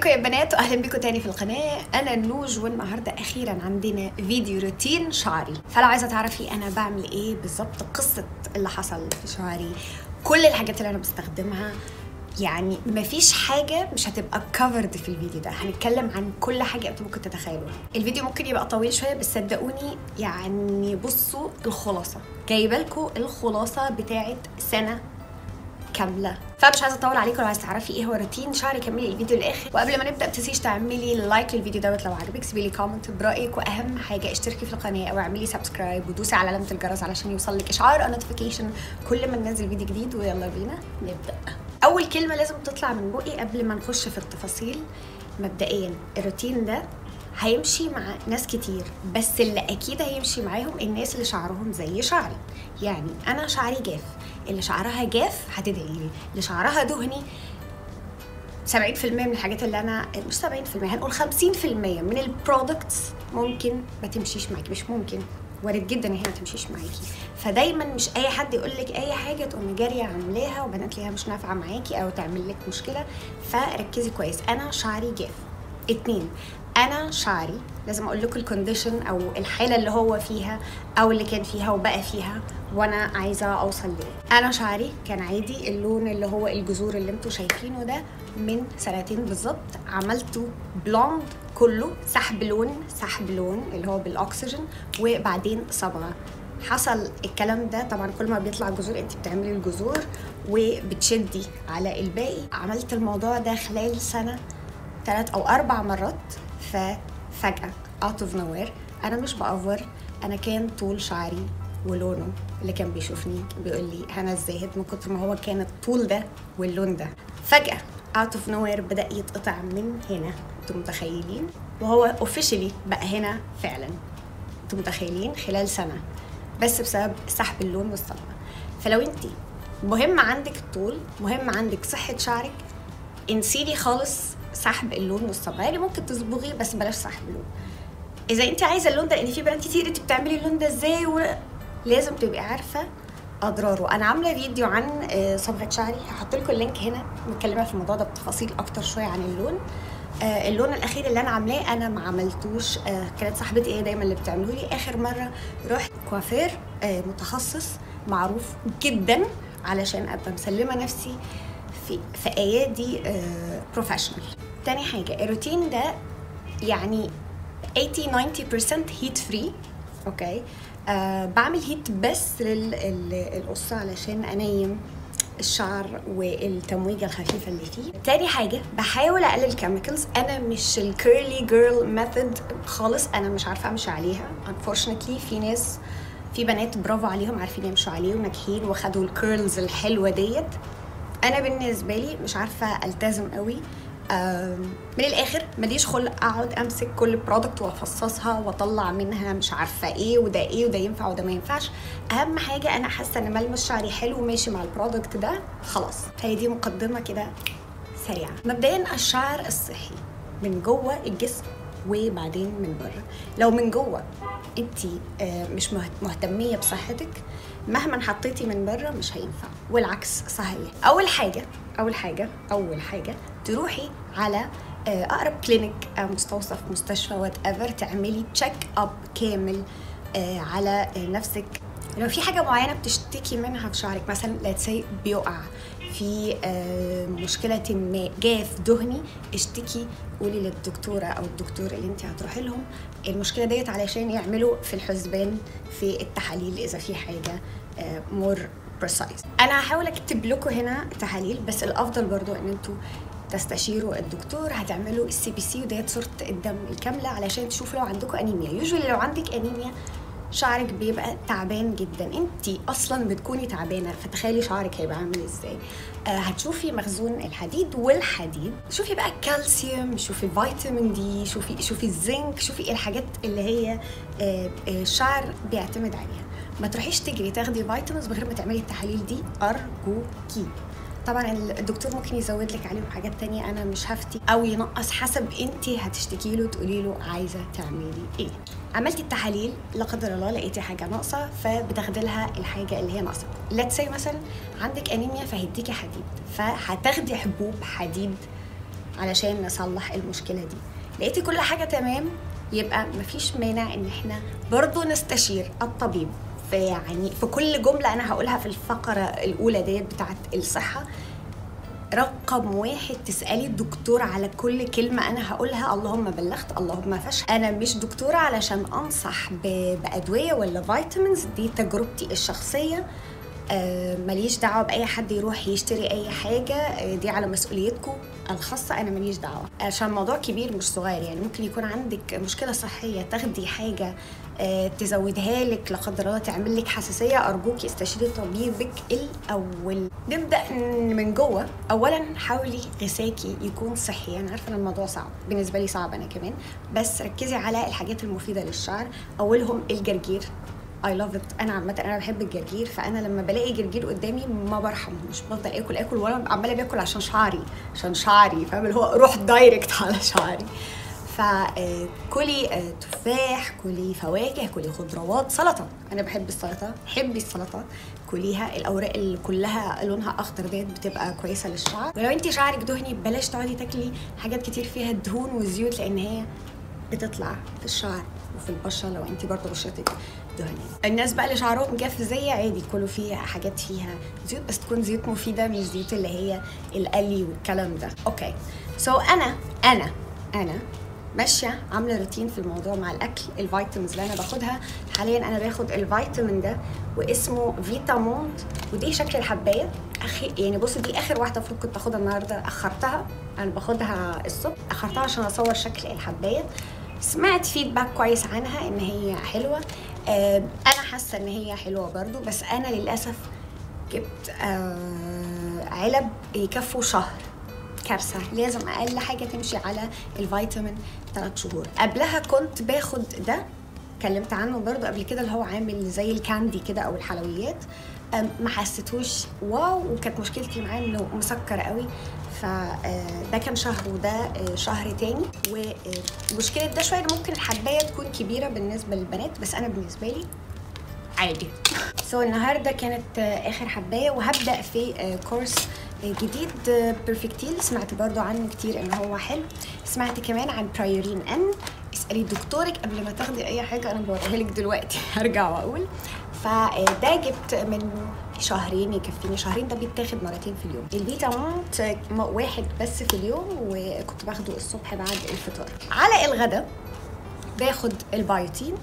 ازيكم يا بنات واهلا بيكم تاني في القناه انا نوج والنهارده اخيرا عندنا فيديو روتين شعري فلو عايزه تعرفي انا بعمل ايه بالظبط قصه اللي حصل في شعري كل الحاجات اللي انا بستخدمها يعني مفيش حاجة مش هتبقى كفرد في الفيديو ده هنتكلم عن كل حاجة انتوا ممكن تتخيلوها الفيديو ممكن يبقى طويل شوية بس صدقوني يعني بصوا الخلاصة جايبه لكم الخلاصة بتاعت سنة كامله فمش عايزه اطول عليكم لو عايزه تعرفي ايه هو روتين شعري كملي الفيديو للاخر وقبل ما نبدا متنسيش تعملي لايك للفيديو دوت لو عجبك سيبي لي كومنت برايك واهم حاجه اشتركي في القناه او اعملي سبسكرايب ودوسي على علامه الجرس علشان يوصل لك اشعار او نوتيفيكيشن كل ما ننزل فيديو جديد ويلا بينا نبدا اول كلمه لازم تطلع من بقي قبل ما نخش في التفاصيل مبدئيا الروتين ده هيمشي مع ناس كتير بس اللي اكيد هيمشي معاهم الناس اللي شعرهم زي شعري يعني انا شعري جاف اللي شعرها جاف هتدعي لي اللي شعرها دهني 70% من الحاجات اللي انا مش 70% هنقول 50% من البرودكتس ممكن ما تمشيش معاكي مش ممكن وارد جدا ان هي ما تمشيش معاكي فدايما مش اي حد يقول لك اي حاجه تقومي جاريه عاملاها وبعدين تلاقيها مش نافعه معاكي او تعمل لك مشكله فركزي كويس انا شعري جاف اتنين انا شعري لازم اقول لكم الكونديشن او الحاله اللي هو فيها او اللي كان فيها وبقى فيها وانا عايزه اوصل ليه انا شعري كان عادي اللون اللي هو الجذور اللي انتوا شايفينه ده من سنتين بالظبط عملته بلوند كله سحب لون سحب لون اللي هو بالاكسجين وبعدين صبغه حصل الكلام ده طبعا كل ما بيطلع جذور انت بتعملي الجذور وبتشدي على الباقي عملت الموضوع ده خلال سنه ثلاث او اربع مرات ففجاه اوت اوف نوير انا مش بأفور انا كان طول شعري ولونه اللي كان بيشوفني بيقول لي هنا الزاهد من كتر ما هو كان الطول ده واللون ده فجاه اوت اوف نوير بدا يتقطع من هنا انتوا متخيلين وهو اوفيشلي بقى هنا فعلا انتوا متخيلين خلال سنه بس بسبب سحب اللون والصبغه فلو انت مهم عندك الطول مهم عندك صحه شعرك انسيلي خالص سحب اللون والصبغه يعني ممكن تصبغي بس بلاش سحب اللون اذا انت عايزه اللون ده لان في بنات كتير انت بتعملي اللون ده ازاي و... لازم تبقي عارفه اضراره انا عامله فيديو عن صبغه شعري هحط لكم اللينك هنا متكلمه في الموضوع ده بتفاصيل اكتر شويه عن اللون آه اللون الاخير اللي انا عاملاه انا ما عملتوش آه كانت صاحبتي هي دايما اللي بتعمله لي اخر مره رحت كوافير آه متخصص معروف جدا علشان ابقى مسلمه نفسي في في ايادي بروفيشنال تاني حاجه الروتين ده يعني 80 90% هيت فري اوكي آه بعمل هيت بس للقصه علشان انيم الشعر والتمويجه الخفيفه اللي فيه تاني حاجه بحاول اقلل كيميكالز انا مش الكيرلي جيرل ميثود خالص انا مش عارفه امشي عليها unfortunately في ناس في بنات برافو عليهم عارفين يمشوا عليه وناجحين وخدوا الكيرلز الحلوه ديت انا بالنسبه لي مش عارفه التزم قوي من الاخر ماليش خلق اقعد امسك كل برودكت وافصصها واطلع منها مش عارفه ايه وده ايه وده ينفع وده ما ينفعش اهم حاجه انا حاسه ان ملمس شعري حلو وماشي مع البرودكت ده خلاص هي دي مقدمه كده سريعه مبدئيا الشعر الصحي من جوه الجسم وبعدين من بره لو من جوه انت مش مهتميه بصحتك مهما حطيتي من بره مش هينفع والعكس صحيح اول حاجه اول حاجه اول حاجه تروحي على اقرب كلينيك مستوصف مستشفى وات ايفر تعملي تشيك اب كامل على نفسك لو في حاجه معينه بتشتكي منها في شعرك مثلا ليتس بيقع في مشكلة ما جاف دهني اشتكي قولي للدكتورة أو الدكتور اللي انت هتروحي لهم المشكلة ديت علشان يعملوا في الحسبان في التحاليل إذا في حاجة مور بريسايز أنا هحاول أكتب لكم هنا تحاليل بس الأفضل برضو إن انتوا تستشيروا الدكتور هتعملوا السي بي سي وديت صورة الدم الكاملة علشان تشوفوا لو عندكم أنيميا يوجوالي لو عندك أنيميا شعرك بيبقى تعبان جدا انت اصلا بتكوني تعبانه فتخيلي شعرك هيبقى عامل ازاي آه هتشوفي مخزون الحديد والحديد شوفي بقى الكالسيوم شوفي فيتامين دي شوفي شوفي الزنك شوفي الحاجات اللي هي آه الشعر بيعتمد عليها ما تروحيش تجري تاخدي فيتامينز من غير ما تعملي التحاليل دي ارجوكي طبعا الدكتور ممكن يزود لك عليهم حاجات تانية انا مش هفتي او ينقص حسب انت هتشتكي له تقولي له عايزه تعملي ايه عملتي التحاليل لا قدر الله لقيتي حاجه ناقصه فبتاخدي لها الحاجه اللي هي ناقصه ليتس سي مثلا عندك انيميا فهيديكي حديد فهتاخدي حبوب حديد علشان نصلح المشكله دي لقيتي كل حاجه تمام يبقى مفيش مانع ان احنا برضو نستشير الطبيب في يعني في كل جمله انا هقولها في الفقره الاولى ديت بتاعت الصحه رقم واحد تسألي الدكتور على كل كلمة أنا هقولها اللهم بلغت اللهم فشل أنا مش دكتورة علشان أنصح ب- بأدوية ولا فيتامينز دي تجربتي الشخصية آه، ماليش دعوة بأي حد يروح يشتري أي حاجة آه، دي على مسؤوليتكم الخاصة أنا ماليش دعوة عشان الموضوع كبير مش صغير يعني ممكن يكون عندك مشكلة صحية تاخدي حاجة آه، تزودها لك لا قدر الله تعمل لك حساسية أرجوكي استشيري طبيبك الأول نبدأ من جوه أولا حاولي غساكي يكون صحي أنا عارفة إن الموضوع صعب بالنسبة لي صعب أنا كمان بس ركزي على الحاجات المفيدة للشعر أولهم الجرجير اي لاف ات انا عامه انا بحب الجرجير فانا لما بلاقي جرجير قدامي ما برحمهوش بفضل اكل اكل وانا عماله باكل عشان شعري عشان شعري فاهم اللي هو روح دايركت على شعري فكلي تفاح كلي فواكه كلي خضروات سلطه انا بحب السلطه حبي السلطه كليها الاوراق اللي كلها لونها اخضر ديت بتبقى كويسه للشعر ولو انت شعرك دهني بلاش تقعدي تاكلي حاجات كتير فيها دهون وزيوت لان هي بتطلع في الشعر وفي البشره لو انت برضه بشرتك دهنيه الناس بقى اللي شعرهم جاف زي عادي كله فيها حاجات فيها زيوت بس تكون زيوت مفيده مش زيوت اللي هي القلي والكلام ده اوكي سو so انا انا انا ماشيه عامله روتين في الموضوع مع الاكل الفيتامينز اللي انا باخدها حاليا انا باخد الفيتامين ده واسمه فيتامونت ودي شكل الحبايه اخي يعني بصي دي اخر واحده المفروض كنت اخدها النهارده اخرتها انا باخدها الصبح اخرتها عشان اصور شكل الحبايه سمعت فيدباك كويس عنها ان هي حلوه آه انا حاسه ان هي حلوه برضو بس انا للاسف جبت آه علب يكفوا شهر كارثه لازم اقل حاجه تمشي على الفيتامين 3 شهور قبلها كنت باخد ده اتكلمت عنه برضو قبل كده اللي هو عامل زي الكاندي كده او الحلويات أم، ما حسيتهوش واو وكانت مشكلتي معاه انه مسكر قوي فده كان شهر وده آه، شهر تاني ومشكله ده شويه إن ممكن الحبايه تكون كبيره بالنسبه للبنات بس انا بالنسبه لي عادي سو so, النهارده كانت آه، اخر حبايه وهبدا في آه، كورس آه، جديد بيرفكتيل سمعت برضو عنه كتير ان هو حلو سمعت كمان عن برايورين ان اسالي دكتورك قبل ما تاخدي اي حاجه انا بوريها لك دلوقتي هرجع واقول فده جبت من شهرين يكفيني شهرين ده بيتاخد مرتين في اليوم الفيتامونت م- واحد بس في اليوم وكنت باخده الصبح بعد الفطار على الغدا باخد البايوتين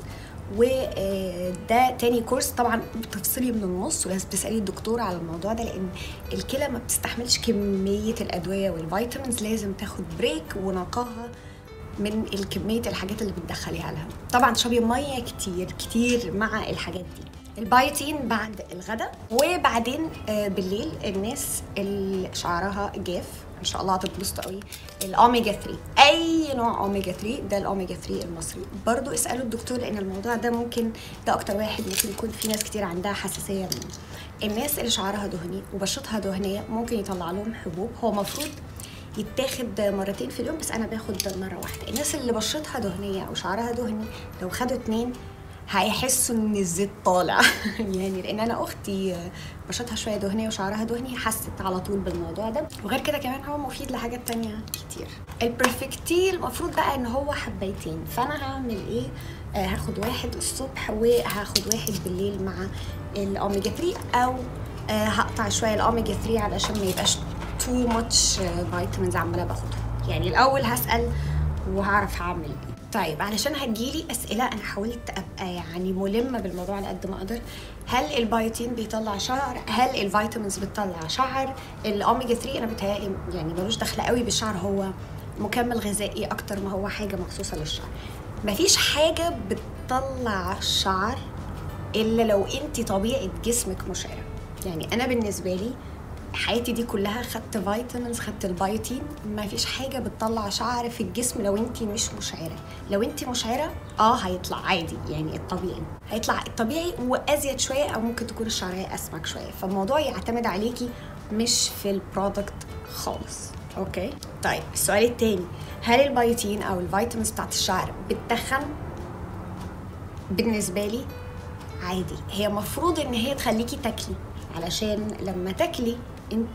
وده تاني كورس طبعا بتفصلي من النص ولازم تسالي الدكتور على الموضوع ده لان الكلى ما بتستحملش كميه الادويه والفيتامينز لازم تاخد بريك ونقاها من كميه الحاجات اللي بتدخليها لها طبعا تشربي ميه كتير كتير مع الحاجات دي البايوتين بعد الغداء وبعدين آه، بالليل الناس اللي شعرها جاف ان شاء الله هتتبسطوا قوي الاوميجا 3 اي نوع اوميجا 3 ده الاوميجا 3 المصري برضو اسالوا الدكتور لان الموضوع ده ممكن ده اكتر واحد ممكن يكون في ناس كتير عندها حساسيه منه الناس اللي شعرها دهني وبشرتها دهنيه ممكن يطلع لهم حبوب هو المفروض يتاخد مرتين في اليوم بس انا باخد مره واحده الناس اللي بشرتها دهنيه او شعرها دهني لو خدوا اتنين هيحسوا ان الزيت طالع يعني لان انا اختي بشرتها شويه دهنيه وشعرها دهني حست على طول بالموضوع ده وغير كده كمان هو مفيد لحاجات تانية كتير البرفكتيل المفروض بقى ان هو حبايتين فانا هعمل ايه آه هاخد واحد الصبح وهاخد واحد بالليل مع الاوميجا 3 او آه هقطع شويه الاوميجا 3 علشان ما يبقاش تو ماتش فيتامينز عماله باخدها يعني الاول هسال وهعرف هعمل ايه طيب علشان هتجيلي اسئله انا حاولت ابقى يعني ملمه بالموضوع على قد ما اقدر هل البايوتين بيطلع شعر هل الفيتامينز بتطلع شعر الاوميجا 3 انا بتهيألي يعني ملوش دخل قوي بالشعر هو مكمل غذائي اكتر ما هو حاجه مخصوصه للشعر مفيش حاجه بتطلع شعر الا لو انت طبيعه جسمك مشعره يعني انا بالنسبه لي حياتي دي كلها خدت فيتامينز خدت البايوتين ما فيش حاجه بتطلع شعر في الجسم لو انت مش مشعره لو انت مشعره اه هيطلع عادي يعني الطبيعي هيطلع الطبيعي وازيد شويه او ممكن تكون الشعريه اسمك شويه فالموضوع يعتمد عليكي مش في البرودكت خالص اوكي طيب السؤال التاني هل البايوتين او الفيتامينز بتاعت الشعر بتتخن بالنسبه لي عادي هي مفروض ان هي تخليكي تاكلي علشان لما تاكلي انت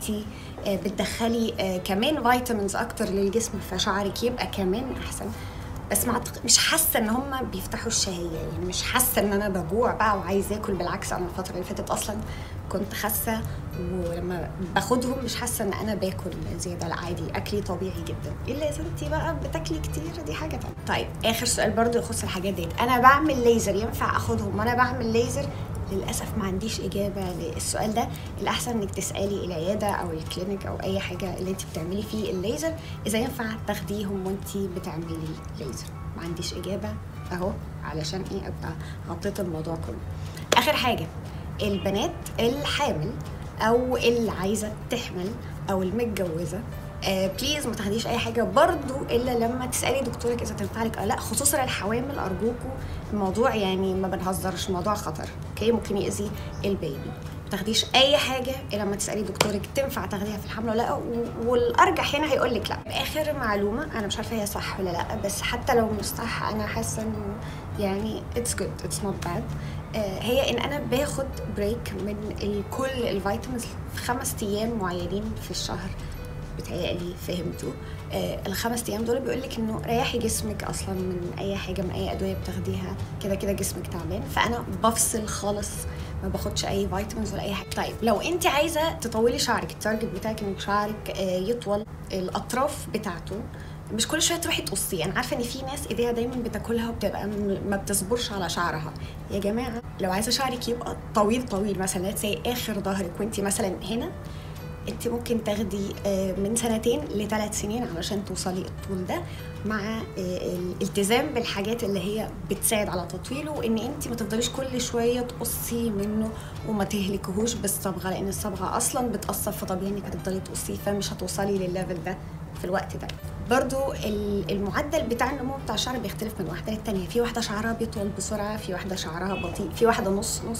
بتدخلي آه، كمان فيتامينز اكتر للجسم فشعرك يبقى كمان احسن بس ما أعتق- مش حاسه ان هم بيفتحوا الشهيه يعني مش حاسه ان انا بجوع بقى وعايزه اكل بالعكس انا الفتره اللي فاتت اصلا كنت خاسه ولما باخدهم مش حاسه ان انا باكل زياده لا عادي اكلي طبيعي جدا الا اذا انت بقى بتاكلي كتير دي حاجه تانية طيب اخر سؤال برضو يخص الحاجات ديت انا بعمل ليزر ينفع اخدهم وانا بعمل ليزر للاسف ما عنديش اجابه للسؤال ده الاحسن انك تسالي العياده او الكلينيك او اي حاجه اللي انت بتعملي فيه الليزر اذا ينفع تاخديهم وانت بتعملي ليزر ما عنديش اجابه اهو علشان ايه ابقى غطيت الموضوع كله اخر حاجه البنات الحامل او اللي عايزه تحمل او المتجوزه آه بليز ما تاخديش اي حاجه برضو الا لما تسالي دكتورك اذا تنفع لك او لا خصوصا الحوامل ارجوكوا الموضوع يعني ما بنهزرش الموضوع خطر اوكي ممكن يأذي البيبي ما تاخديش اي حاجه الا لما تسالي دكتورك تنفع تاخديها في الحمل ولا لا و- والارجح هنا هيقول لك لا اخر معلومه انا مش عارفه هي صح ولا لا بس حتى لو مش صح انا حاسه انه يعني اتس جود اتس نوت باد هي ان انا باخد بريك من ال- كل الفيتامينز في خمس ايام معينين في الشهر بتهيألي فهمتوا آه الخمس ايام دول بيقول لك انه ريحي جسمك اصلا من اي حاجه من اي ادويه بتاخديها كده كده جسمك تعبان فانا بفصل خالص ما باخدش اي فيتامينز ولا اي حاجه طيب لو انت عايزه تطولي شعرك التارجت بتاعك انك شعرك آه يطول الاطراف بتاعته مش كل شويه تروحي تقصيه انا عارفه ان في ناس ايديها دايما بتاكلها وبتبقى م- ما بتصبرش على شعرها يا جماعه لو عايزه شعرك يبقى طويل طويل مثلا زي اخر ظهرك وانت مثلا هنا انت ممكن تاخدي آه، من سنتين لثلاث سنين علشان توصلي الطول ده مع آه، الالتزام بالحاجات اللي هي بتساعد على تطويله وان انت ما تفضليش كل شويه تقصي منه وما تهلكهوش بالصبغه لان الصبغه اصلا بتاثر فطبيعي انك هتفضلي تقصيه فمش هتوصلي للليفل ده في الوقت ده برضو ال- المعدل بتاع النمو بتاع الشعر بيختلف من واحده للتانيه في واحده شعرها بيطول بسرعه في واحده شعرها بطيء في واحده نص نص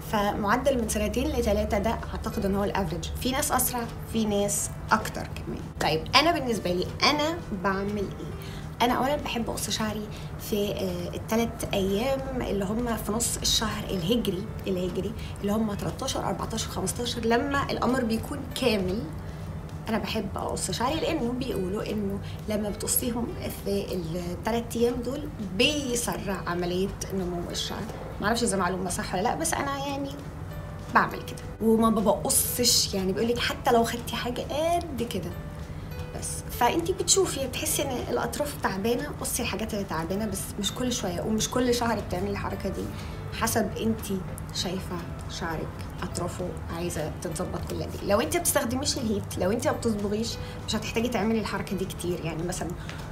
فمعدل من سنتين لثلاثه ده اعتقد ان هو الافريج في ناس اسرع في ناس اكتر كمان طيب انا بالنسبه لي انا بعمل ايه انا اولا بحب اقص شعري في الثلاث ايام اللي هم في نص الشهر الهجري الهجري اللي هم 13 14 15 لما القمر بيكون كامل انا بحب اقص شعري لانه بيقولوا انه لما بتقصيهم في الثلاث ايام دول بيسرع عمليه نمو الشعر معرفش اذا معلومه صح ولا لا بس انا يعني بعمل كده وما بقصش يعني بيقول لك حتى لو خدتي حاجه قد كده بس فانت بتشوفي بتحسي ان الاطراف تعبانه قصي الحاجات اللي تعبانه بس مش كل شويه ومش كل شهر بتعملي الحركه دي حسب انت شايفه شعرك اطرافه عايزه تتظبط كل قد ايه لو انت ما بتستخدميش الهيت لو انت ما بتصبغيش مش هتحتاجي تعملي الحركه دي كتير يعني مثلا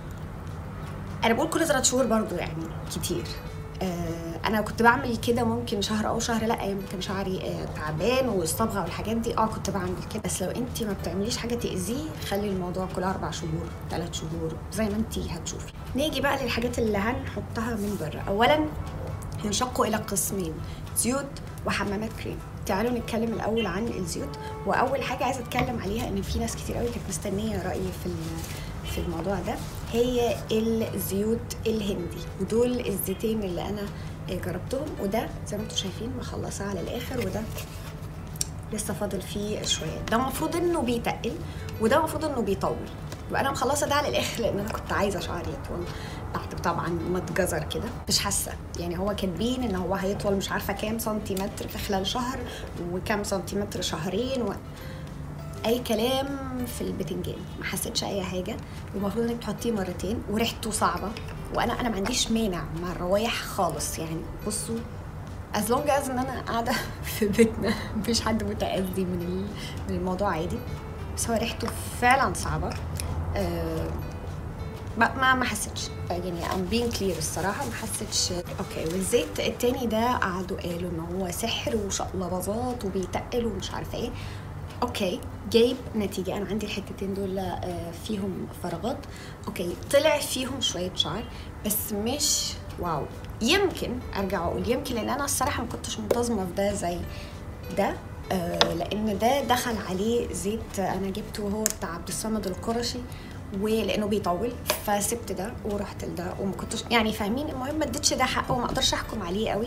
انا بقول كل ثلاث شهور برضو يعني كتير آه انا كنت بعمل كده ممكن شهر او شهر لا ايام كان شعري آه تعبان والصبغه والحاجات دي اه كنت بعمل كده بس لو انت ما بتعمليش حاجه تاذيه خلي الموضوع كل اربع شهور ثلاث شهور زي ما انت هتشوفي نيجي بقى للحاجات اللي هنحطها من بره اولا ينشقوا الى قسمين زيوت وحمامات كريم تعالوا نتكلم الاول عن الزيوت واول حاجه عايزه اتكلم عليها ان في ناس كتير قوي كانت مستنيه رايي في في الموضوع ده هي الزيوت الهندي ودول الزيتين اللي انا جربتهم وده زي ما انتم شايفين مخلصه على الاخر وده لسه فاضل فيه شويه ده المفروض انه بيتقل وده المفروض انه بيطول يبقى انا مخلصه ده على الاخر لان انا كنت عايزه شعري يطول بعد طبعا ما اتجزر كده مش حاسه يعني هو كاتبين ان هو هيطول مش عارفه كام سنتيمتر في خلال شهر وكام سنتيمتر شهرين و... اي كلام في البتنجان ما حسيتش اي حاجه والمفروض انك تحطيه مرتين وريحته صعبه وانا انا ما عنديش مانع مع الروايح خالص يعني بصوا از لونج از ان انا قاعده في بيتنا مفيش حد متاذي من من الموضوع عادي بس هو ريحته فعلا صعبه أه ما ما حسيتش يعني ام بين كلير الصراحه ما حسيتش اوكي والزيت التاني ده قعدوا قالوا ان هو سحر وشقلباظات وبيتقل ومش عارفه ايه اوكي جايب نتيجه انا عندي الحتتين دول فيهم فراغات اوكي طلع فيهم شويه شعر بس مش واو يمكن ارجع اقول يمكن لان انا الصراحه ما كنتش منتظمه في ده زي ده آه لان ده دخل عليه زيت انا جبته هو بتاع عبد الصمد القرشي ولانه بيطول فسبت ده ورحت لده وما كنتش يعني فاهمين المهم ما اديتش ده حقه وما اقدرش احكم عليه قوي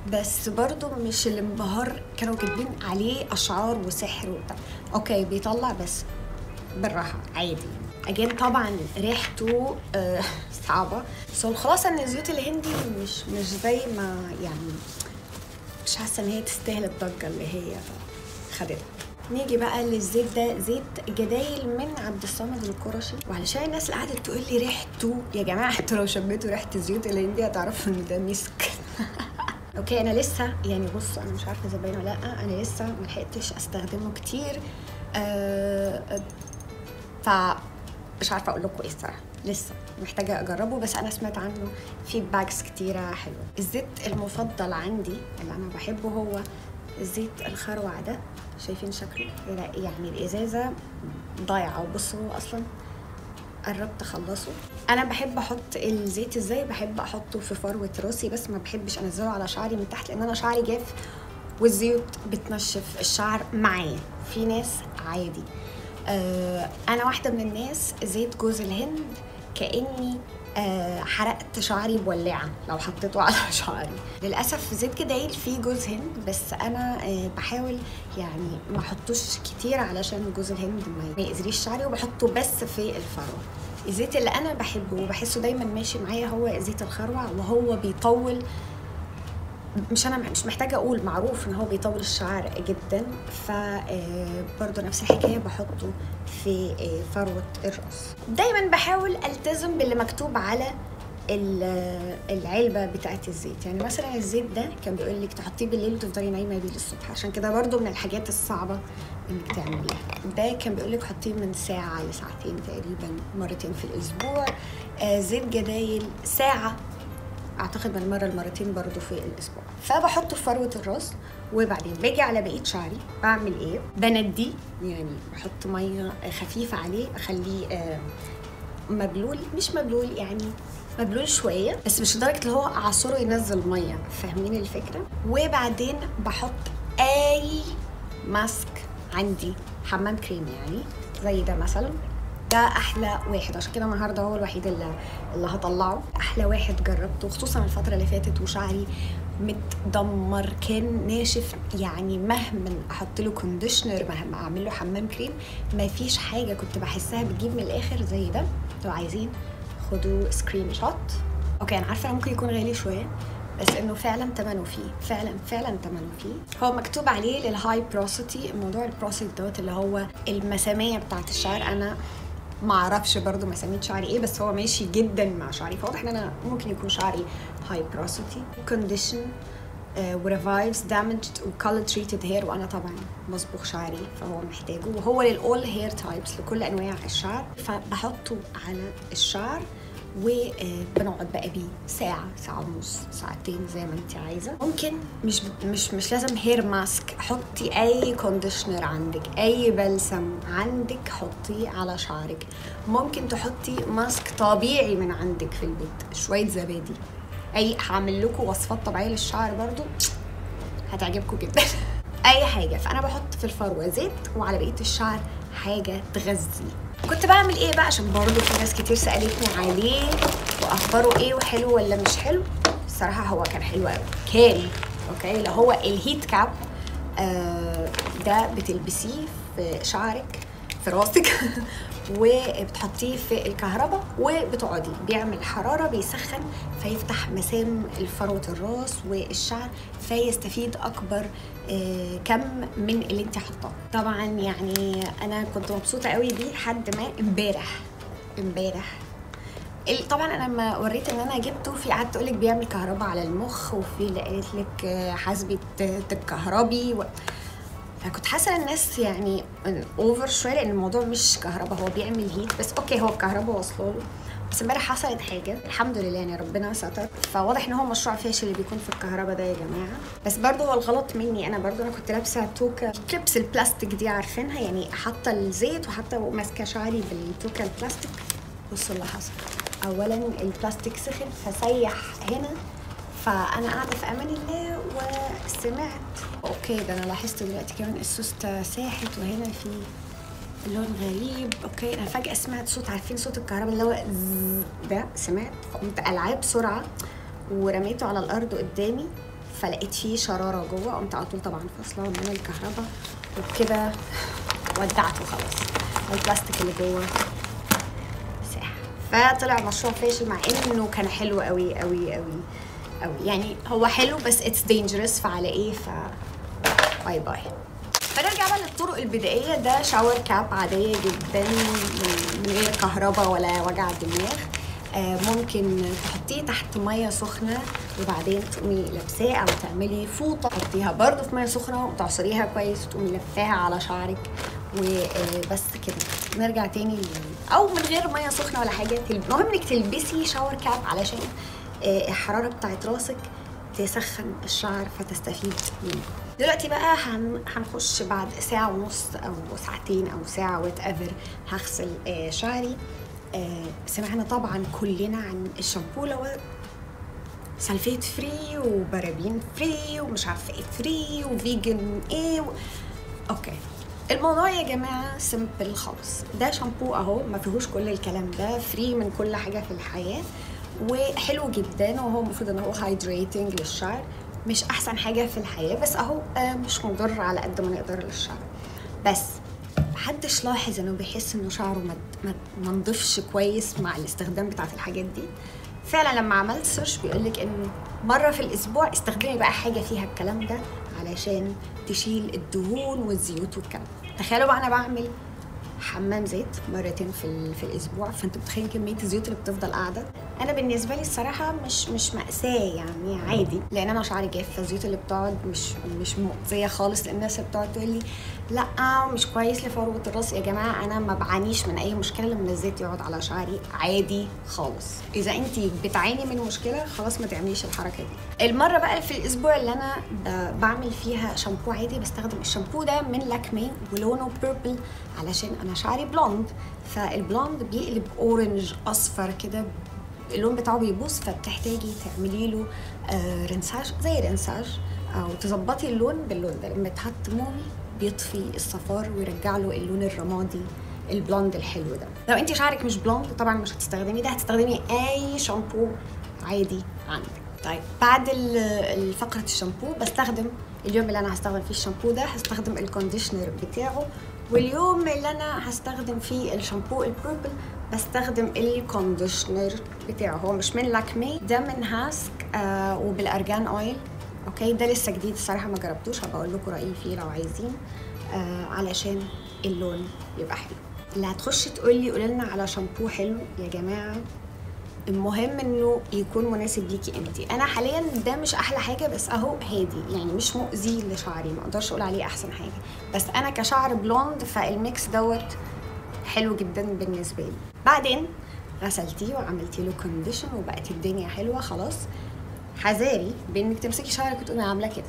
بس برضو مش الانبهار كانوا كاتبين عليه اشعار وسحر وبتاع اوكي بيطلع بس بالراحه عادي اجين طبعا ريحته آه صعبه بس هو الخلاصه ان الزيوت الهندي مش مش زي ما يعني مش حاسه ان هي تستاهل الضجه اللي هي خدتها نيجي بقى للزيت ده زيت جدايل من عبد الصمد القرشي وعلشان الناس اللي قعدت تقول لي ريحته يا جماعه انتوا لو شميتوا ريحه الزيوت الهندي هتعرفوا ان ده مسك اوكي انا لسه يعني بص انا مش عارفه اذا باين ولا لا انا لسه ما لحقتش استخدمه كتير آه ف مش عارفه اقول لكم ايه الصراحه لسه محتاجه اجربه بس انا سمعت عنه فيدباكس كتيره حلوه الزيت المفضل عندي اللي انا بحبه هو زيت الخروع ده شايفين شكله يعني الازازه ضايعه وبصوا هو اصلا قربت اخلصه انا بحب احط الزيت ازاي بحب احطه في فروه راسي بس ما بحبش انزله على شعري من تحت لان انا شعري جاف والزيوت بتنشف الشعر معايا في ناس عادي آه انا واحده من الناس زيت جوز الهند كاني آه حرقت شعري بولاعه لو حطيته على شعري للاسف زيت كدايل فيه جوز هند بس انا آه بحاول يعني ما احطوش كتير علشان جوز الهند ما يأذيش شعري وبحطه بس في الفروه الزيت اللي انا بحبه وبحسه دايما ماشي معايا هو زيت الخروع وهو بيطول مش انا مش محتاجه اقول معروف ان هو بيطول الشعر جدا ف برضه نفس الحكايه بحطه في فروه الراس دايما بحاول التزم باللي مكتوب على العلبه بتاعه الزيت يعني مثلا الزيت ده كان بيقول لك تحطيه بالليل وتفضلي نايمه بيه للصبح عشان كده برضه من الحاجات الصعبه انك تعمليها ده كان بيقول لك حطيه من ساعه لساعتين تقريبا مرتين في الاسبوع آه زيت جدايل ساعه اعتقد من مره لمرتين برضو في الاسبوع فبحطه في فروه الراس وبعدين باجي على بقيه شعري بعمل ايه بنديه يعني بحط ميه خفيفه عليه اخليه مبلول مش مبلول يعني مبلول شويه بس مش لدرجه اللي هو اعصره ينزل ميه فاهمين الفكره وبعدين بحط اي ماسك عندي حمام كريم يعني زي ده مثلا ده احلى واحد عشان كده النهارده هو الوحيد اللي, اللي هطلعه احلى واحد جربته خصوصا الفتره اللي فاتت وشعري متدمر كان ناشف يعني مهما احط له كونديشنر مهما اعمل له حمام كريم ما فيش حاجه كنت بحسها بتجيب من الاخر زي ده لو عايزين خدوا سكرين شوت اوكي انا عارفه ممكن يكون غالي شويه بس انه فعلا ثمنه فيه فعلا فعلا ثمنه فيه هو مكتوب عليه للهاي بروسيتي موضوع البروسيت دوت اللي هو المساميه بتاعت الشعر انا ما اعرفش برضو مسامير شعري ايه بس هو ماشي جدا مع شعري فواضح ان انا ممكن يكون شعري هاي بروسيتي كونديشن وريفايفز دامجد وكولر تريتد هير وانا طبعا مصبوغ شعري فهو محتاجه وهو للاول هير تايبس لكل انواع الشعر فبحطه على الشعر وبنقعد بقى بيه ساعة ساعة ونص ساعتين زي ما انت عايزة ممكن مش مش مش لازم هير ماسك حطي اي كونديشنر عندك اي بلسم عندك حطيه على شعرك ممكن تحطي ماسك طبيعي من عندك في البيت شوية زبادي اي هعمل لكم وصفات طبيعية للشعر برضو هتعجبكم جدا اي حاجة فانا بحط في الفروة زيت وعلى بقية الشعر حاجة تغذي كنت بعمل ايه بقى عشان برضه في ناس كتير سالتني عليه واخباره ايه وحلو ولا مش حلو الصراحه هو كان حلو قوي كان اوكي اللي هو الهيت كاب آه ده بتلبسيه في شعرك في راسك وبتحطيه في الكهرباء وبتقعدي بيعمل حرارة بيسخن فيفتح مسام فروة الراس والشعر فيستفيد أكبر آه كم من اللي انت حطاه طبعا يعني أنا كنت مبسوطة قوي بيه لحد ما امبارح امبارح طبعا انا لما وريت ان انا جبته في قعدت تقول لك بيعمل كهرباء على المخ وفي اللي قالت لك حاسبه تتكهربي و... فكنت حاسه الناس يعني اوفر شويه لان الموضوع مش كهرباء هو بيعمل هيت بس اوكي هو الكهرباء واصله له بس امبارح حصلت حاجه الحمد لله يعني ربنا ستر فواضح ان هو مشروع فاشل اللي بيكون في الكهرباء ده يا جماعه بس برضه هو الغلط مني انا برضه انا كنت لابسه توكه كليبس البلاستيك دي عارفينها يعني حاطه الزيت وحاطه ماسكه شعري بالتوكه البلاستيك بصوا اللي حصل اولا البلاستيك سخن فسيح هنا فانا قاعده في امان الله وسمعت اوكي ده انا لاحظت دلوقتي كمان السوسته ساحت وهنا في لون غريب اوكي انا فجاه سمعت صوت عارفين صوت الكهرباء اللي هو ده سمعت فقمت قلعاه بسرعه ورميته على الارض قدامي فلقيت فيه شراره جوه قمت على طول طبعا فاصله من الكهرباء وبكده ودعته خلاص البلاستيك اللي جوه ساح فطلع مشروع فاشل مع انه كان حلو قوي قوي قوي قوي يعني هو حلو بس اتس دينجرس فعلى ايه ف باي باي فنرجع بقى للطرق البدائيه ده شاور كاب عاديه جدا من من غير كهرباء ولا وجع دماغ آه، ممكن تحطيه تحت ميه سخنه وبعدين تقومي لابساه او تعملي فوطه تحطيها برضه في ميه سخنه وتعصريها كويس وتقومي لفاها على شعرك وبس كده نرجع تاني ل- او من غير ميه سخنه ولا حاجه تل- المهم انك تلبسي شاور كاب علشان آه، الحراره بتاعت راسك تسخن الشعر فتستفيد منه دلوقتي بقى هن... هنخش بعد ساعة ونص أو ساعتين أو ساعة وات ايفر هغسل آه شعري آه سمعنا طبعا كلنا عن الشامبو لو سلفيت فري وبرابين فري ومش عارفه ايه فري وفيجن ايه و... اوكي الموضوع يا جماعه سيمبل خالص ده شامبو اهو ما فيهوش كل الكلام ده فري من كل حاجه في الحياه وحلو جدا وهو المفروض ان هو هايدريتنج للشعر مش احسن حاجه في الحياه بس اهو آه، مش مضر على قد ما نقدر للشعر بس محدش لاحظ انه بيحس انه شعره ما ما- ما نضفش كويس مع الاستخدام بتاعت الحاجات دي فعلا لما عملت سيرش بيقولك انه مره في الاسبوع استخدمي بقى حاجه فيها الكلام ده علشان تشيل الدهون والزيوت والكلام تخيلوا بقى انا بعمل حمام زيت مرتين في ال- في الاسبوع فانتوا متخيلين كميه الزيوت اللي بتفضل قاعده انا بالنسبه لي الصراحه مش مش ماساه يعني عادي لان انا شعري جاف فالزيوت اللي بتقعد مش مش مؤذيه خالص للناس اللي بتقعد تقول لي لا مش كويس لفروه الراس يا جماعه انا ما بعانيش من اي مشكله لما الزيت يقعد على شعري عادي خالص اذا انت بتعاني من مشكله خلاص ما تعمليش الحركه دي المره بقى في الاسبوع اللي انا ب- بعمل فيها شامبو عادي بستخدم الشامبو ده من لاكمي ولونه بيربل علشان انا شعري بلوند فالبلوند بيقلب اورنج اصفر كده اللون بتاعه بيبوظ فبتحتاجي تعملي له آه رنساج زي رنساج او تظبطي اللون باللون ده لما يتحط مومي بيطفي الصفار ويرجع له اللون الرمادي البلوند الحلو ده لو انت شعرك مش بلوند طبعا مش هتستخدمي ده هتستخدمي اي شامبو عادي عندك طيب بعد ال- الفقرة الشامبو بستخدم اليوم اللي انا هستخدم فيه الشامبو ده هستخدم الكونديشنر بتاعه واليوم اللي انا هستخدم فيه الشامبو البيربل بستخدم الكونديشنر بتاعه هو مش من لاكمي ده من هاسك آه وبالارجان اويل اوكي ده لسه جديد الصراحه ما جربتوش هبقى اقول لكم رايي فيه لو عايزين آه علشان اللون يبقى حلو اللي هتخش تقول لي قولي لنا على شامبو حلو يا جماعه المهم انه يكون مناسب ليكي انت انا حاليا ده مش احلى حاجه بس اهو هادي يعني مش مؤذي لشعري ما اقدرش اقول عليه احسن حاجه بس انا كشعر بلوند فالميكس دوت حلو جدا بالنسبه لي بعدين غسلتيه وعملتي له كونديشن وبقت الدنيا حلوه خلاص حذاري بانك تمسكي شعرك وتقومي عامله كده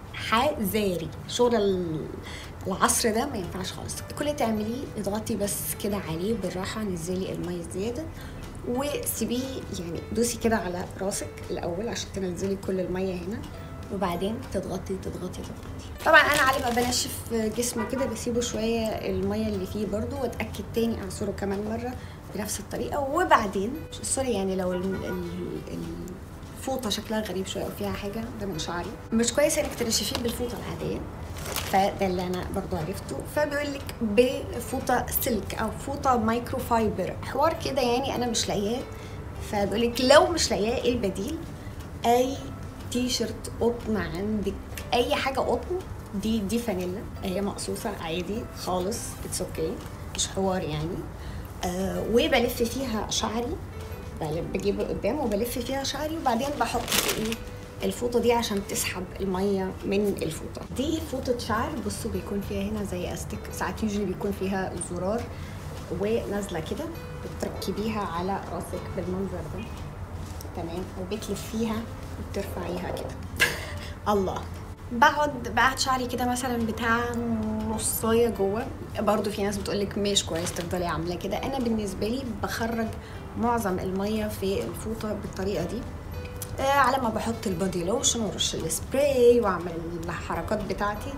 حذاري شغل ال- العصر ده ما ينفعش خالص كل اللي تعمليه اضغطي بس كده عليه بالراحه نزلي الميه الزياده وسيبيه يعني دوسي كده على راسك الاول عشان تنزلي كل الميه هنا وبعدين تضغطي تضغطي تضغطي طبعا انا على ما بنشف جسمي كده بسيبه شويه الميه اللي فيه برضو واتاكد تاني اعصره كمان مره بنفس الطريقه وبعدين سوري يعني لو ال ال الفوطه شكلها غريب شويه او فيها حاجه ده من شعري مش كويس انك تنشفيه بالفوطه العاديه فده اللي انا برضو عرفته فبيقول لك بفوطه سلك او فوطه مايكرو فايبر حوار كده يعني انا مش لاقياه فبيقول لك لو مش لاقياه ايه البديل اي تي شيرت قطن عندك اي حاجه قطن دي دي فانيلا هي مقصوصه عادي خالص اتس اوكي مش حوار يعني آه وبلف فيها شعري بلف بجيبه قدام وبلف فيها شعري وبعدين بحط في ايه الفوطه دي عشان تسحب الميه من الفوطه دي فوطه شعر بصوا بيكون فيها هنا زي استك ساعات يوجولي بيكون فيها زرار ونازله كده بتركبيها على راسك بالمنظر ده تمام وبتلفيها وبترفعيها كده الله بقعد بقعد شعري كده مثلا بتاع نصايه جوه برضو في ناس بتقولك مش كويس تفضلي عامله كده انا بالنسبه لي بخرج معظم الميه في الفوطه بالطريقه دي آه، على ما بحط البودي لوشن وارش السبراي واعمل الحركات بتاعتي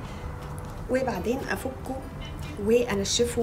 وبعدين افكه وانشفه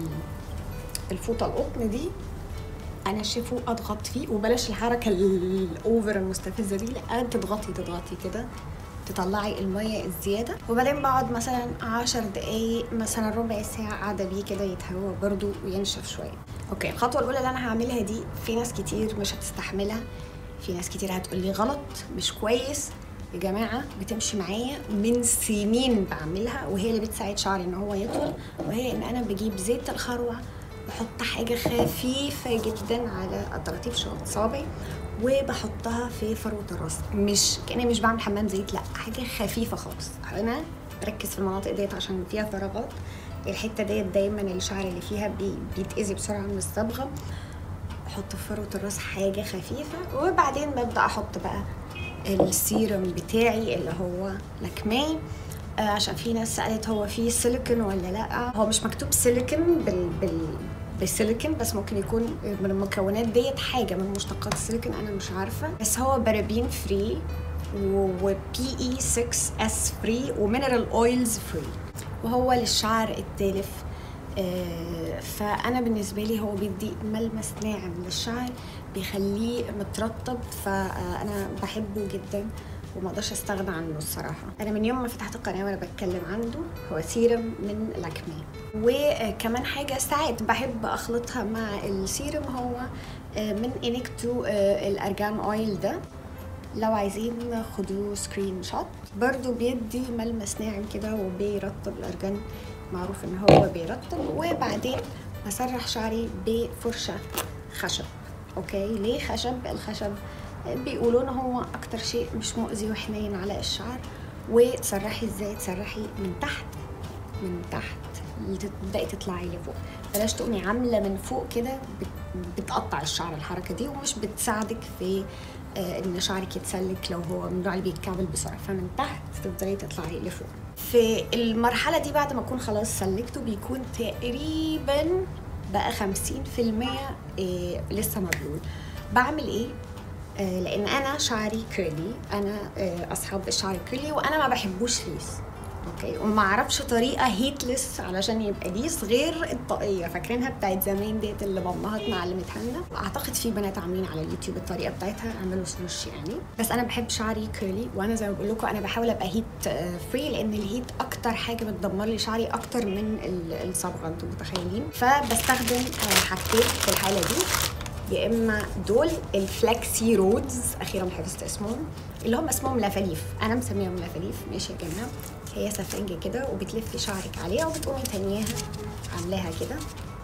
بالفوطه القطن دي انشفه اضغط فيه وبلاش الحركه الاوفر المستفزه دي لا تضغطي تضغطي كده تطلعي الميه الزياده وبعدين بقعد مثلا عشر دقايق مثلا ربع ساعه قاعده بيه كده يتهوى برضو وينشف شويه اوكي الخطوه الاولى اللي انا هعملها دي في ناس كتير مش هتستحملها في ناس كتير هتقول لي غلط مش كويس يا جماعه بتمشي معايا من سنين بعملها وهي اللي بتساعد شعري ان هو يطول وهي ان انا بجيب زيت الخروع بحط حاجة خفيفة جدا على أطراف شعر صابعي وبحطها في فروة الراس مش كأني مش بعمل حمام زيت لا حاجة خفيفة خالص أنا بركز في المناطق ديت عشان فيها فراغات الحتة ديت دايما الشعر اللي فيها بي بيتأذي بسرعة من الصبغة بحط في فروة الراس حاجة خفيفة وبعدين ببدأ أحط بقى السيرم بتاعي اللي هو لاكمي آه عشان في ناس سالت هو فيه سيليكون ولا لا هو مش مكتوب سيليكون بال بال بالسيليكون بس ممكن يكون من المكونات ديت حاجه من مشتقات السيليكون انا مش عارفه بس هو بارابين فري وبي اي 6 اس فري ومينرال اويلز فري وهو للشعر التالف آه فانا بالنسبه لي هو بيدي ملمس ناعم للشعر بيخليه مترطب فانا بحبه جدا وما اقدرش استغنى عنه الصراحه انا من يوم ما فتحت القناه وانا بتكلم عنده هو سيرم من لاكمي وكمان حاجه ساعات بحب اخلطها مع السيرم هو من انكتو الارجان اويل ده لو عايزين خدوه سكرين شوت برضو بيدي ملمس ناعم كده وبيرطب الارجان معروف ان هو بيرطب وبعدين بسرح شعري بفرشه خشب اوكي ليه خشب الخشب بيقولوا ان هو اكتر شيء مش مؤذي وحنين على الشعر وتسرحي ازاي تسرحي من تحت من تحت تبداي تطلعي لفوق بلاش تقومي عامله من فوق كده بتقطع الشعر الحركه دي ومش بتساعدك في ان شعرك يتسلك لو هو من النوع اللي بيتكعبل بسرعه فمن تحت تفضلي تطلعي لفوق في المرحله دي بعد ما اكون خلاص سلكته بيكون تقريبا بقى 50% إيه لسه مبلول بعمل ايه آه لان انا شعري كيرلي انا آه اصحاب الشعر الكيرلي وانا ما بحبوش ليس اوكي وما اعرفش طريقه هيتلس علشان يبقى ليس غير الطاقيه فاكرينها بتاعت زمان ديت اللي مامهاتنا علمتها لنا اعتقد في بنات عاملين على اليوتيوب الطريقه بتاعتها اعملوا سيرش يعني بس انا بحب شعري كيرلي وانا زي ما بقول لكم انا بحاول ابقى هيت فري لان الهيت اكتر حاجه بتدمر لي شعري اكتر من الصبغه انتم متخيلين فبستخدم حاجتين في الحاله دي يا اما دول الفلكسي رودز اخيرا حفظت اسمهم اللي هم اسمهم لفاليف انا مسميهم لفاليف ماشي يا جماعه هي سفنجه كده وبتلفي شعرك عليها وبتقومي تانياها عاملاها كده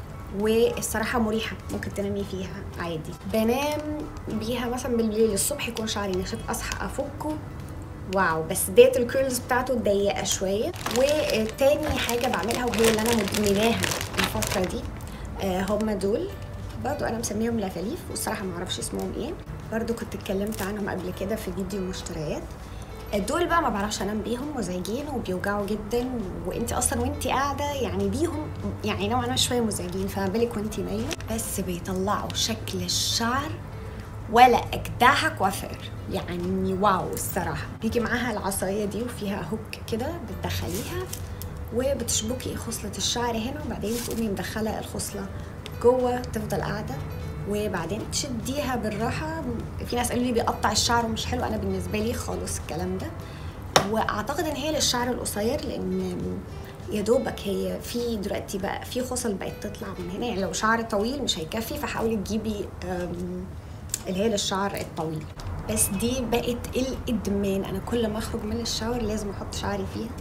والصراحه مريحه ممكن تنامي فيها عادي بنام بيها مثلا بالليل الصبح يكون شعري ناشف اصحى افكه واو بس ديت الكيرلز بتاعته ضيقه شويه وتاني حاجه بعملها وهي اللي انا مدمناها الفتره دي آه هم دول برضو انا مسميهم لفاليف والصراحه ما اعرفش اسمهم ايه برضو كنت اتكلمت عنهم قبل كده في فيديو مشتريات دول بقى ما بعرفش انام بيهم مزعجين وبيوجعوا جدا وانت اصلا وانت قاعده يعني بيهم يعني نوعا ما شويه مزعجين فما بالك وانت نايمه بس بيطلعوا شكل الشعر ولا اجدعها كوافير يعني واو الصراحه بيجي معاها العصايه دي وفيها هوك كده بتدخليها وبتشبكي خصله الشعر هنا وبعدين تقومي مدخله الخصله جوه تفضل قاعده وبعدين تشديها بالراحه في ناس قالوا لي بيقطع الشعر ومش حلو انا بالنسبه لي خالص الكلام ده واعتقد ان هي للشعر القصير لان يا دوبك هي في دلوقتي بقى في خصل بقت تطلع من هنا يعني لو شعر طويل مش هيكفي فحاولي تجيبي اللي هي للشعر الطويل بس دي بقت الادمان انا كل ما اخرج من الشاور لازم احط شعري فيها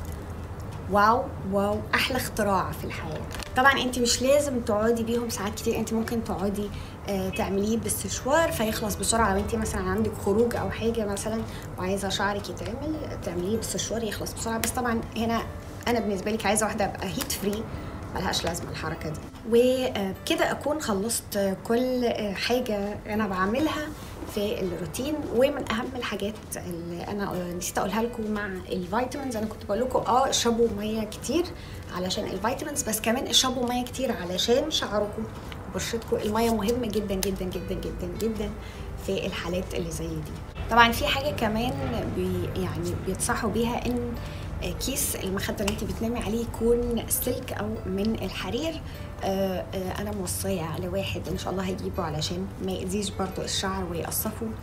واو واو احلى اختراع في الحياه طبعا انت مش لازم تقعدي بيهم ساعات كتير انت ممكن تقعدي آه تعمليه بالسشوار فيخلص بسرعه لو انت مثلا عندك خروج او حاجه مثلا وعايزه شعرك يتعمل تعمليه بالسشوار يخلص بسرعه بس طبعا هنا انا بالنسبه لك عايزه واحده ابقى هيت فري ملهاش لازمه الحركه دي وكده اكون خلصت كل حاجه انا بعملها في الروتين ومن اهم الحاجات اللي انا نسيت اقولها لكم مع الفيتامينز انا كنت بقول لكم اه اشربوا ميه كتير علشان الفيتامينز بس كمان اشربوا ميه كتير علشان شعركم وبشرتكم الميه مهمه جدا جدا جدا جدا جدا في الحالات اللي زي دي طبعا في حاجه كمان بي يعني بينصحوا بيها ان كيس المخده اللي انت بتنامي عليه يكون سلك او من الحرير آه آه انا موصيه على واحد ان شاء الله هيجيبه علشان ما يأذيش برضو الشعر ويقصفه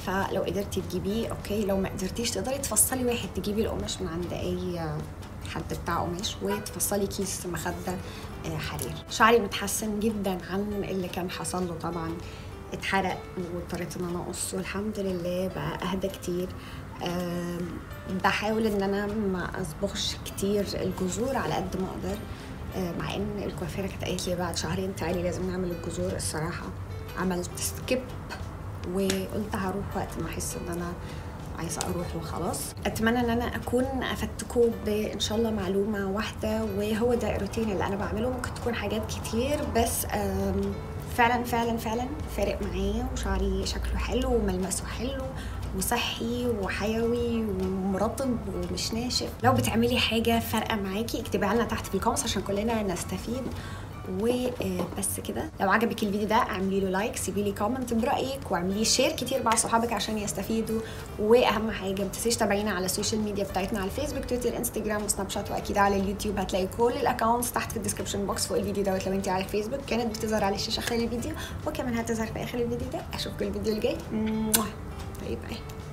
فلو قدرتي تجيبيه اوكي لو ما قدرتيش تقدري تفصلي واحد تجيبي القماش من عند اي حد بتاع قماش وتفصلي كيس مخده آه، حرير شعري متحسن جدا عن اللي كان حصل له طبعا اتحرق واضطريت ان انا اقصه الحمد لله بقى اهدى كتير آم، بحاول ان انا ما اصبغش كتير الجذور على قد ما اقدر آه، مع ان الكوافيره كانت قالت لي بعد شهرين تعالي لازم نعمل الجذور الصراحه عملت سكيب وقلت هروح وقت ما احس ان انا عايزه اروح وخلاص اتمنى ان انا اكون افدتكم بان شاء الله معلومه واحده وهو ده الروتين اللي انا بعمله ممكن تكون حاجات كتير بس آم، فعلا فعلا فعلا فارق معايا وشعري شكله حلو وملمسه حلو وصحي وحيوي ومرطب ومش ناشف لو بتعملي حاجه فارقه معاكي اكتبيها لنا تحت في الكومنتس عشان كلنا نستفيد وبس كده لو عجبك الفيديو ده اعملي له لايك سيبي لي كومنت برايك واعملي شير كتير مع صحابك عشان يستفيدوا واهم حاجه ما تنسيش تابعينا على السوشيال ميديا بتاعتنا على الفيسبوك تويتر انستجرام وسناب شات واكيد على اليوتيوب هتلاقي كل الاكونتس تحت في الديسكربشن بوكس فوق الفيديو دوت لو انت على الفيسبوك كانت بتظهر على الشاشه خلال الفيديو وكمان هتظهر في اخر الفيديو ده اشوفكم الفيديو الجاي باي باي